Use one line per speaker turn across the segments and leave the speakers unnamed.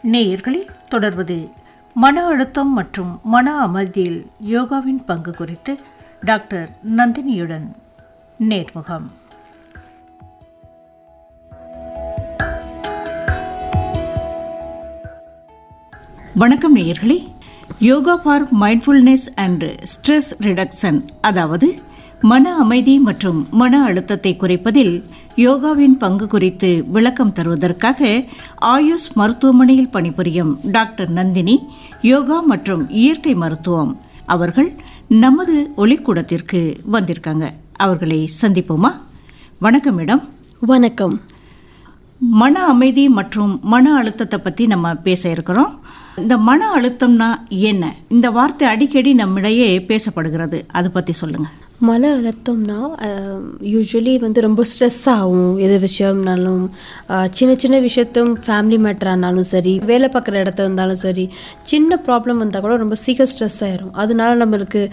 நேயர்களே தொடர்வது மன அழுத்தம் மற்றும் மன அமைதியில் யோகாவின் பங்கு குறித்து டாக்டர் நந்தினியுடன் நேர்முகம் வணக்கம் நேயர்களே yoga for mindfulness and stress reduction அதாவது மன அமைதி மற்றும் மன அழுத்தத்தை குறைப்பதில் யோகாவின் பங்கு குறித்து விளக்கம் தருவதற்காக ஆயுஷ் மருத்துவமனையில் பணிபுரியும் டாக்டர் நந்தினி யோகா மற்றும் இயற்கை மருத்துவம் அவர்கள் நமது ஒளிக்கூடத்திற்கு வந்திருக்காங்க அவர்களை சந்திப்போமா வணக்கம் மேடம்
வணக்கம்
மன அமைதி மற்றும் மன அழுத்தத்தை பற்றி நம்ம பேச இருக்கிறோம் இந்த மன அழுத்தம்னா என்ன இந்த வார்த்தை அடிக்கடி நம்மிடையே பேசப்படுகிறது அதை பற்றி சொல்லுங்கள்
மன அழுத்தம்னா யூஸ்வலி வந்து ரொம்ப ஸ்ட்ரெஸ் ஆகும் எது விஷயம்னாலும் அஹ், சின்ன சின்ன விஷயத்தும் ஃபேமிலி மேட்டரானாலும் சரி வேலை பார்க்குற இடத்த இருந்தாலும் சரி சின்ன ப்ராப்ளம் வந்தால் கூட ரொம்ப சீக்கிரம் ஸ்ட்ரெஸ் ஆயிரும் அதனால நம்மளுக்கு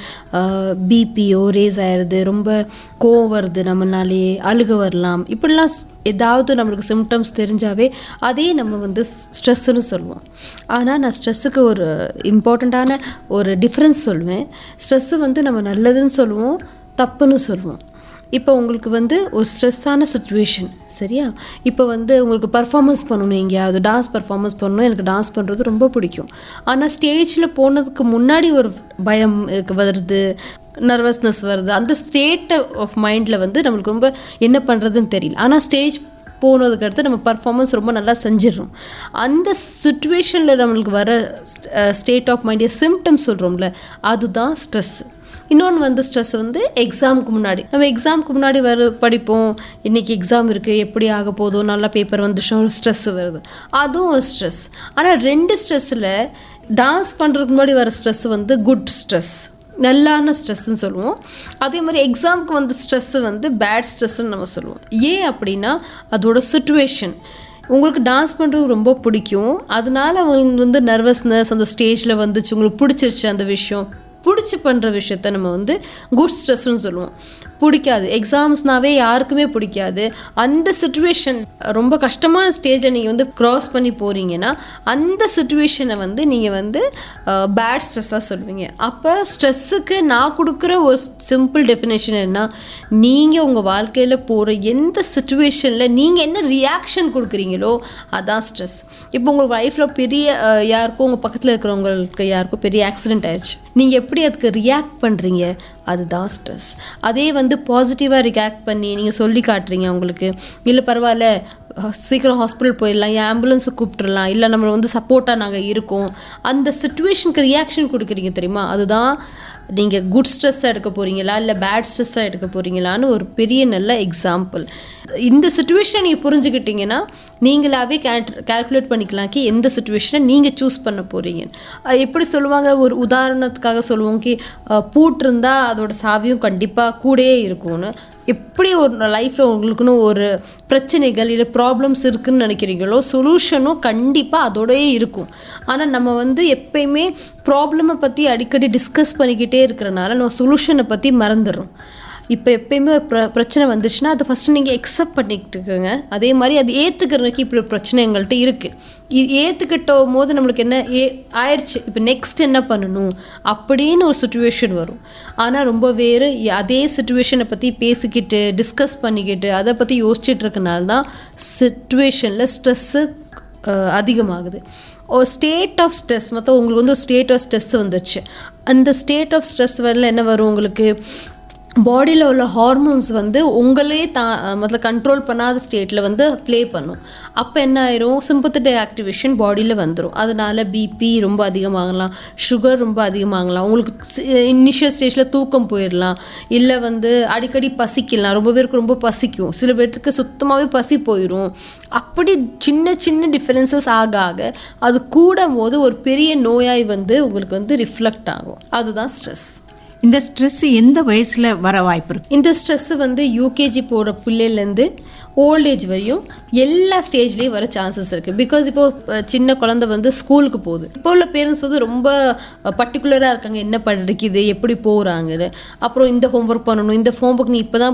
பிபிஓ ரேஸ் ஆயிடுது ரொம்ப கோவம் வருது நம்மளாலேயே அழுக வரலாம் இப்படிலாம் ஸ்- ஏதாவது நம்மளுக்கு சிம்டம்ஸ் தெரிஞ்சாவே அதே நம்ம வந்து ஸ்ட்ரெஸ்ஸுன்னு சொல்லுவோம் ஆனால் நான் ஸ்ட்ரெஸ்ஸுக்கு ஒரு இம்பார்ட்டண்ட்டான ஒரு டிஃப்ரென்ஸ் சொல்லுவேன் ஸ்ட்ரெஸ்ஸு வந்து நம்ம நல்லதுன்னு சொல்லுவோம் தப்புன்னு சொல்லுவோம் இப்போ உங்களுக்கு வந்து ஒரு ஸ்ட்ரெஸ்ஸான சுச்சுவேஷன் சரியா இப்போ வந்து உங்களுக்கு பர்ஃபார்மன்ஸ் பண்ணணும் எங்கேயாவது டான்ஸ் பர்ஃபார்மன்ஸ் பண்ணணும் எனக்கு டான்ஸ் பண்ணுறது ரொம்ப பிடிக்கும் ஆனால் ஸ்டேஜில் போனதுக்கு முன்னாடி ஒரு பயம் இருக்கு வருது நர்வஸ்னஸ் வருது அந்த ஸ்டேட் ஆஃப் மைண்டில் வந்து நம்மளுக்கு ரொம்ப என்ன பண்ணுறதுன்னு தெரியல ஆனால் ஸ்டேஜ் போனதுக்கு அடுத்து நம்ம பர்ஃபார்மன்ஸ் ரொம்ப நல்லா செஞ்சிடறோம் அந்த சுச்சுவேஷனில் நம்மளுக்கு வர ஸ்டேட் ஆஃப் மைண்ட் சிம்டம்ஸ் சொல்கிறோம்ல அதுதான் ஸ்ட்ரெஸ் இன்னொன்று வந்து ஸ்ட்ரெஸ் வந்து எக்ஸாமுக்கு முன்னாடி நம்ம எக்ஸாமுக்கு முன்னாடி வர படிப்போம் இன்னைக்கு எக்ஸாம் இருக்குது எப்படி ஆக போதோ நல்லா பேப்பர் வந்துச்சுன்னா ஒரு ஸ்ட்ரெஸ் வருது அதுவும் ஒரு ஸ்ட்ரெஸ் ஆனால் ரெண்டு ஸ்ட்ரெஸ்ஸில் டான்ஸ் பண்ணுறதுக்கு முன்னாடி வர ஸ்ட்ரெஸ் வந்து குட் ஸ்ட்ரெஸ் நல்லான ஸ்ட்ரெஸ்ன்னு சொல்லுவோம் அதே மாதிரி எக்ஸாமுக்கு வந்த ஸ்ட்ரெஸ்ஸு வந்து பேட் ஸ்ட்ரெஸ்ன்னு நம்ம சொல்லுவோம் ஏன் அப்படின்னா அதோட சுச்சுவேஷன் உங்களுக்கு டான்ஸ் பண்ணுறது ரொம்ப பிடிக்கும் அதனால அவங்க வந்து நர்வஸ்னஸ் அந்த ஸ்டேஜில் வந்துச்சு உங்களுக்கு பிடிச்சிருச்சு அந்த விஷயம் பிடிச்சி பண்ணுற விஷயத்த நம்ம வந்து குட் ஸ்ட்ரெஸ்ன்னு சொல்லுவோம் பிடிக்காது எக்ஸாம்ஸ்னாவே யாருக்குமே பிடிக்காது அந்த சுச்சுவேஷன் ரொம்ப கஷ்டமான ஸ்டேஜை நீங்கள் வந்து க்ராஸ் பண்ணி போகிறீங்கன்னா அந்த சுச்சுவேஷனை வந்து நீங்கள் வந்து பேட் ஸ்ட்ரெஸ்ஸாக சொல்லுவீங்க அப்போ ஸ்ட்ரெஸ்ஸுக்கு நான் கொடுக்குற ஒரு சிம்பிள் டெஃபினேஷன் என்ன நீங்கள் உங்கள் வாழ்க்கையில் போகிற எந்த சுச்சுவேஷனில் நீங்கள் என்ன ரியாக்ஷன் கொடுக்குறீங்களோ அதான் ஸ்ட்ரெஸ் இப்போ உங்கள் லைஃப்பில் பெரிய அஹ், யாருக்கோ உங்கள் பக்கத்தில் இருக்கிறவங்களுக்கு யாருக்கோ பெரிய ஆக்சிடென்ட் ஆயிடுச்சு நீங்கள் எப்படி அதுக்கு ரியாக்ட் பண்ணுறீங்க அதுதான் ஸ்ட்ரெஸ் அதே வந்து பாசிட்டிவாக ரியாக்ட் பண்ணி நீங்கள் சொல்லி காட்டுறீங்க அவங்களுக்கு இல்லை பரவாயில்ல அஹ், சீக்கிரம் ஹாஸ்பிட்டல் போயிடலாம் என் ஆம்புலன்ஸை கூப்பிட்டுறலாம் இல்லை நம்ம வந்து சப்போர்ட்டாக நாங்கள் இருக்கோம் அந்த சுச்சுவேஷனுக்கு ரியாக்ஷன் கொடுக்குறீங்க தெரியுமா அதுதான் நீங்கள் குட் ஸ்ட்ரெஸ்ஸாக எடுக்க போகிறீங்களா இல்லை பேட் ஸ்ட்ரெஸ்ஸாக எடுக்க போகிறீங்களான்னு ஒரு பெரிய நல்ல எக்ஸாம்பிள் இந்த சுச்சுவேஷனை நீங்கள் புரிஞ்சுக்கிட்டீங்கன்னா நீங்களாவே கால்குலேட் பண்ணிக்கலாம் கி எந்த சுச்சுவேஷனை நீங்கள் சூஸ் பண்ண போகிறீங்க எப்படி சொல்லுவாங்க ஒரு உதாரணத்துக்காக சொல்லுவோம் கி அஹ், பூட்டு இருந்தால் அதோட சாவியும் கண்டிப்பாக கூடயே இருக்கும்னு எப்படி ஒரு லைஃப்பில் உங்களுக்குன்னு ஒரு பிரச்சனைகள் இல்லை ப்ராப்ளம்ஸ் இருக்குன்னு நினைக்கிறீங்களோ சொல்யூஷனும் கண்டிப்பாக அதோடயே இருக்கும் ஆனால் நம்ம வந்து எப்பயுமே ப்ராப்ளமை பற்றி அடிக்கடி டிஸ்கஸ் பண்ணிக்கிட்டே இருக்கிறனால நம்ம சொல்யூஷனை பற்றி மறந்துடுறோம் இப்போ எப்பயுமே ஒரு பிர பிரச்சனை வந்துச்சுன்னா அதை ஃபஸ்ட்டு நீங்கள் எக்ஸப்ட் பண்ணிக்கிட்டுருக்குங்க அதே மாதிரி அது ஏற்றுக்கிறதுக்கு இப்படி ஒரு பிரச்சனை எங்கள்கிட்ட இருக்குது இது ஏற்றுக்கிட்ட போது நம்மளுக்கு என்ன ஏ ஆயிடுச்சு இப்போ நெக்ஸ்ட் என்ன பண்ணணும் அப்படின்னு ஒரு சுச்சுவேஷன் வரும் ஆனால் ரொம்ப வேறு அதே சுச்சுவேஷனை பற்றி பேசிக்கிட்டு டிஸ்கஸ் பண்ணிக்கிட்டு அதை பற்றி யோசிச்சுட்டு இருக்கனால தான் சுச்சுவேஷனில் ஸ்ட்ரெஸ்ஸு அதிகமாகுது ஒரு ஸ்டேட் ஆஃப் ஸ்ட்ரெஸ் மொத்தம் உங்களுக்கு வந்து ஒரு ஸ்டேட் ஆஃப் ஸ்ட்ரெஸ் வந்துருச்சு அந்த ஸ்டேட் ஆஃப் ஸ்ட்ரெஸ் வரல என்ன வரும் உங்களுக்கு பாடியில் உள்ள ஹார்மோன்ஸ் வந்து உங்களே தா மொத்தம் கண்ட்ரோல் பண்ணாத ஸ்டேட்டில் வந்து ப்ளே பண்ணும் அப்போ என்ன ஆயிரும் சிம்பத்தட்டிக் ஆக்டிவேஷன் பாடியில் வந்துடும் அதனால பிபி ரொம்ப அதிகமாகலாம் சுகர் ரொம்ப அதிகமாகலாம் உங்களுக்கு இனிஷியல் ஸ்டேஜில் தூக்கம் போயிடலாம் இல்லை வந்து அடிக்கடி பசிக்கலாம் ரொம்ப பேருக்கு ரொம்ப பசிக்கும் சில பேர்த்துக்கு சுத்தமாகவே பசி போயிடும் அப்படி சின்ன சின்ன டிஃப்ரென்சஸ் ஆக ஆக அது கூடும் போது ஒரு பெரிய நோயாய் வந்து உங்களுக்கு வந்து ரிஃப்ளெக்ட் ஆகும் அதுதான் ஸ்ட்ரெஸ்
இந்த ஸ்ட்ரெஸ் எந்த வயசில் வர வாய்ப்பு இருக்கு
இந்த ஸ்ட்ரெஸ்ஸு வந்து யூகேஜி போகிற பிள்ளையிலேருந்து ஓல்டேஜ் வரையும் எல்லா ஸ்டேஜ்லேயும் வர சான்சஸ் இருக்குது பிகாஸ் இப்போ அஹ், சின்ன குழந்தை வந்து ஸ்கூலுக்கு போகுது இப்போ உள்ள பேரண்ட்ஸ் வந்து ரொம்ப பர்டிகுலராக இருக்காங்க என்ன படிக்குது எப்படி போகிறாங்கன்னு அப்புறம் இந்த ஹோம்ஒர்க் பண்ணணும் இந்த ஹோம்ஒர்க் நீ இப்போ தான்